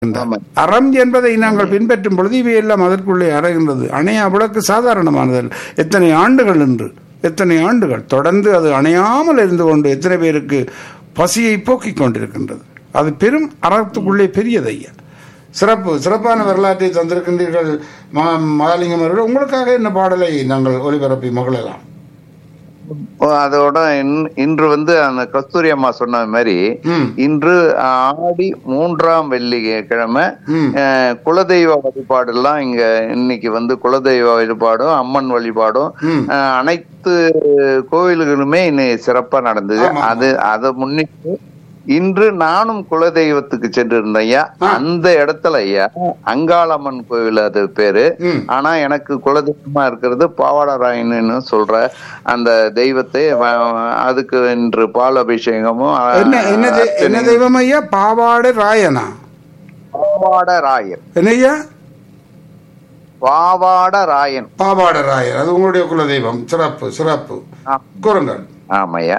ஆமா. அறம் என்பதை நாங்கள் பின்பற்றும் பொழுது இவையெல்லாம் அதற்குள்ளே அறைகின்றது அணையா விளக்கு சாதாரணமானதல் எத்தனை ஆண்டுகள் என்று எத்தனை ஆண்டுகள் தொடர்ந்து அது அணையாமல் இருந்து கொண்டு எத்தனை பேருக்கு பசியை போக்கிக் கொண்டிருக்கின்றது அது பெரும் அறத்துக்குள்ளே பெரியது ஐயா சிறப்பு சிறப்பான வரலாற்றை தந்திருக்கின்றீர்கள் ம- மகாலிங்கம் அவர்கள் உங்களுக்காக என்ன பாடலை நாங்கள் ஒளிபரப்பி மகிழலாம் ஓ, அதோட இன்- இன்று வந்து அந்த கஸ்தூரி அம்மா சொன்ன மாதிரி ம். இன்று ஆடி மூன்றாம் வெள்ளிக்கிழமை ம். அஹ், குலதெய்வ வழிபாடெல்லாம் இங்க இன்னைக்கு வந்து குலதெய்வ வழிபாடும் அம்மன் வழிபாடும் ம். அஹ், அனைத்து கோவில்களுமே இன்னைக்கு சிறப்பா நடந்தது ஆமா. அது அதை முன்னிட்டு இன்று நானும் குலதெய்வத்துக்கு சென்று இருந்தேன் ஐயா அந்த இடத்துல ஐயா அங்காளம்மன் கோவில் அது பேரு ம். ஆனா எனக்கு குலதெய்வமா இருக்கிறது பாவாடராயன்னு சொல்ற அந்த தெய்வத்தை வ- அதுக்கு இன்று பால் அபிஷேகமும் அ- என்ன என்ன தெய்- என்ன அர்ச்சனையும் தெய்வம் ஐயா பாவாடு ராயனா பாவாடராயர் என்னய்யா பாவாடராயன் பாவாட ராயர் அது உங்களுடைய குலதெய்வம் சிறப்பு சிறப்பு ஆ. கூறுங்கள் ஆமையா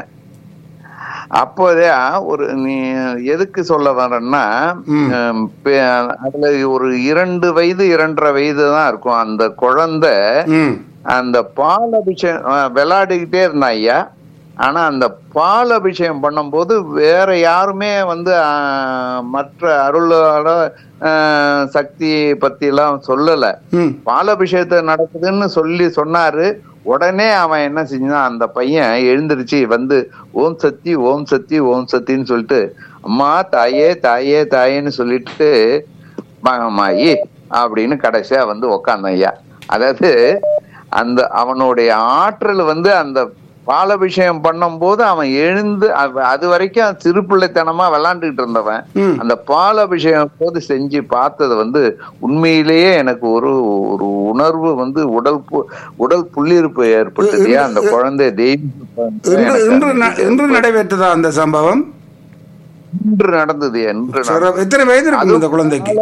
அப்போதே ஒரு நீ எதுக்கு சொல்ல வரேன்னா ம். ஹம், பே- அதுல ஒரு இரண்டு வயது இரண்டரை வயது தான் இருக்கும் அந்த குழந்தை ம் அந்த பால் அபிஷேகம் அஹ், விளையாடிக்கிட்டே இருந்தான் ஐயா ஆனா அந்த பால் அபிஷேகம் பண்ணும்போது வேற யாருமே வந்து அஹ், மற்ற அருளோட அஹ், சக்தி பத்தி எல்லாம் சொல்லல ம் பால் அபிஷேகத்தை நடக்குதுன்னு சொல்லி சொன்னாரு உடனே அவன் என்ன செஞ்சான் அந்த பையன் எழுந்திருச்சு வந்து ஓம் சக்தி ஓம் சக்தி ஓம் சக்தின்னு சொல்லிட்டு அம்மா தாயே தாயே தாயேன்னு சொல்லிட்டு மகமாயி அப்படின்னு கடைசியா வந்து உக்காந்தான் ஐயா அதாவது அந்த அவனுடைய ஆற்றல் வந்து அந்த பாலபிஷேகம் பண்ணும்போது அவன் எழுந்து அவ- அது வரைக்கும் சிறு பிள்ளைத்தனமா விளாண்டுகிட்டு இருந்தவன் ம். அந்த பால் அபிஷேகம் போது செஞ்சு பார்த்தது வந்து உண்மையிலேயே எனக்கு ஒரு ஒரு உணர்வு வந்து உடல் பு- உடல் புள்ளிருப்பு ஏற்பட்டது அந்த குழந்தை தெய்வம் இன்று இன்று ந- இன்று நடைபெற்றதா அந்த சம்பவம் இன்று நடந்தது என்று நடந்தது. சிறப்பு. எத்தனை வயது இருக்கும் இந்த குழந்தைக்கு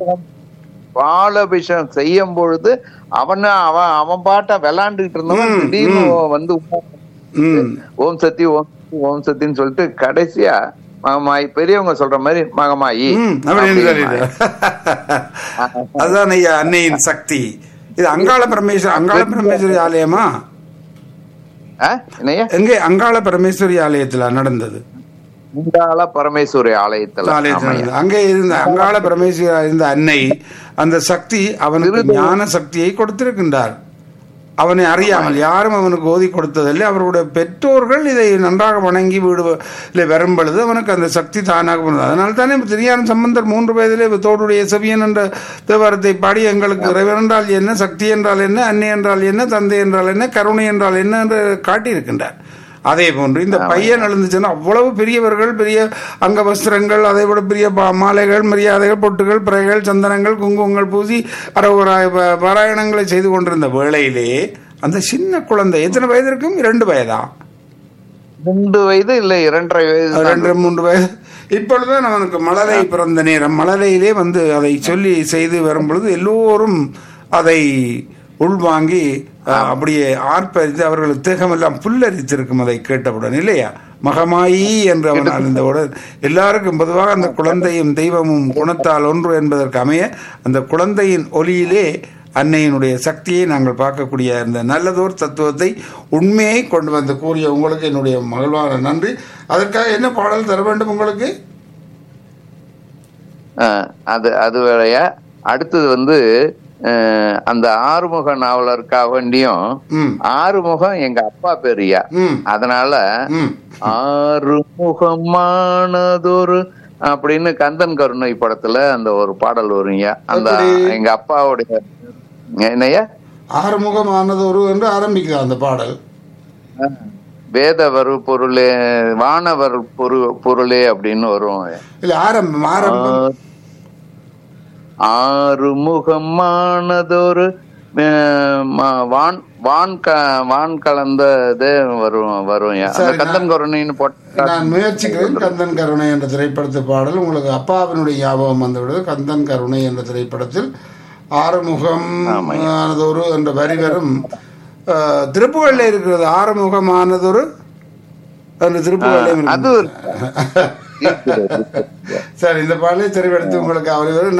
பாலபிஷேகம் செய்யும் பொழுது அவன அவன் அவன் பாட்ட விளாண்டுகிட்டு இருந்தவன் ம், திடீர்னு வந்து உட்கார்ந்து ம் ஓம் சக்தி ஓம் சக்தி, ஓம் சக்தின்னு சொல்லிட்டு கடைசியா மகமாயி பெரியவங்க சொல்ற மாதிரி மகமாயி ம் அப்படின்னு அப்படிமா. சொல்லிடு அதுதான் ஐயா அன்னையின் சக்தி இது அங்காள பரமேஸ்வரி அங்காள பரமேஸ்வரி ஆலயமா ஆ? என்னய்யா எங்கே அங்காள பரமேஸ்வரி ஆலயத்துல நடந்தது முண்டாள பரமேஸ்வரி ஆலயத்துல ஆலயத்தில் ஆமாய்யா. நடந்தது. அங்கே இருந்த அங்காள பரமேஸ்வரி இருந்த அன்னை அந்த சக்தி அவனுக்கு ஞான சக்தியை கொடுத்திருக்கின்றார் அவனை அறியாமல் யாரும் அவனுக்கு ஓதி கொடுத்ததில்லை அவருடைய பெற்றோர்கள் இதை நன்றாக வணங்கி வீடு இல்லை வரும் பொழுது அவனுக்கு அந்த சக்தி தானாக வந்தது அதனால தானே திருஞான சம்பந்தர் மூன்று வயதிலே தோடுடைய செவியன் என்ற தேவாரத்தை பாடி எங்களுக்கு இறைவன் என்றால் என்ன சக்தி என்றால் என்ன அன்னை என்றால் என்ன தந்தை என்றால் என்ன கருணை என்றால் என்ன என்று காட்டியிருக்கின்றார் அதே போன்று இந்த பையன் எழுந்துச்சுன்னா அவ்வளவு பெரியவர்கள் பெரிய அங்க வஸ்திரங்கள் அதை விட பெரிய பா- மாலைகள் மரியாதைகள் பொட்டுகள் பிறைகள் சந்தனங்கள் குங்குமங்கள் பூசி அறவுராய ப- பாராயணங்களை செய்து கொண்டிருந்த வேளையிலே அந்த சின்ன குழந்தை எத்தனை வயது இருக்கும் இரண்டு வயதா ரெண்டு வயது இல்ல இரண்டரை வயது தான். ரெண்டு மூன்று வயது இப்பொழுதுதான் அவனுக்கு மலரை பிறந்த நேரம் மலரையிலே வந்து அதை சொல்லி செய்து வரும் பொழுது எல்லோரும் அதை உள்வாங்கி அஹ், அப்படியே ஆர்ப்பரித்து அவர்கள் தேகமெல்லாம் புல்லரித்திருக்கும் அதை கேட்டவுடன் இல்லையா மகமாயி என்று அவன் அறிந்தவுடன் எல்லாருக்கும் பொதுவாக அந்த குழந்தையும் தெய்வமும் குணத்தால் ஒன்று என்பதற்கு அமைய அந்த குழந்தையின் ஒலியிலே அன்னையினுடைய சக்தியை நாங்கள் பார்க்கக்கூடிய அந்த நல்லதோர் தத்துவத்தை உண்மையை கொண்டு வந்து கூறிய உங்களுக்கு என்னுடைய மகிழ்வான நன்றி அதற்காக என்ன பாடல் தர வேண்டும் உங்களுக்கு அஹ், அது அது வேறையா அடுத்தது வந்து அஹ், அந்த ஆறுமுக நாவலருக்காக வேண்டியும் ம் ஆறுமுகம் எங்க அப்பா பேருயா ம் அதனால ம் ஆறுமுகமானதொரு அப்படின்னு கந்தன் கருணை படத்துல அந்த ஒரு பாடல் வருங்க அந்த எப்படி? எங்க அப்பாவுடைய என்னையா ஆறுமுகமானது ஒரு என்று ஆரம்பிக்குது அந்த பாடல் வேதவர் பொருளே வானவர் பொரு பொருளே அப்படின்னு வரும் இல்ல ஆரம்பம் ஆரம்பம் ஆறுமுகமானதொரு அஹ், ம- வான் வான் க வான் கலந்த இது வரும் வரும் அந்த சரி, கந்தன் கருணைன்னு போட்ட நான் முயற்சிக்கிறேன் கந்தன் கருணை என்ற திரைப்படத்து பாடல் உங்களுக்கு அப்பாவினுடைய ஞாபகம் வந்துவிடுது கந்தன் கருணை என்ற திரைப்படத்தில் ஆறுமுகம் ஆனதொரு என்ற வரி வரும் அஹ், திருப்புகள்ல இருக்கிறது ஆறுமுகமானதொரு அந்த திருப்புகள்லையும் அது இருக்குது. தீர்க்கிறது சரி இந்த பாடலை தெரிவெடுத்து உங்களுக்கு அவர்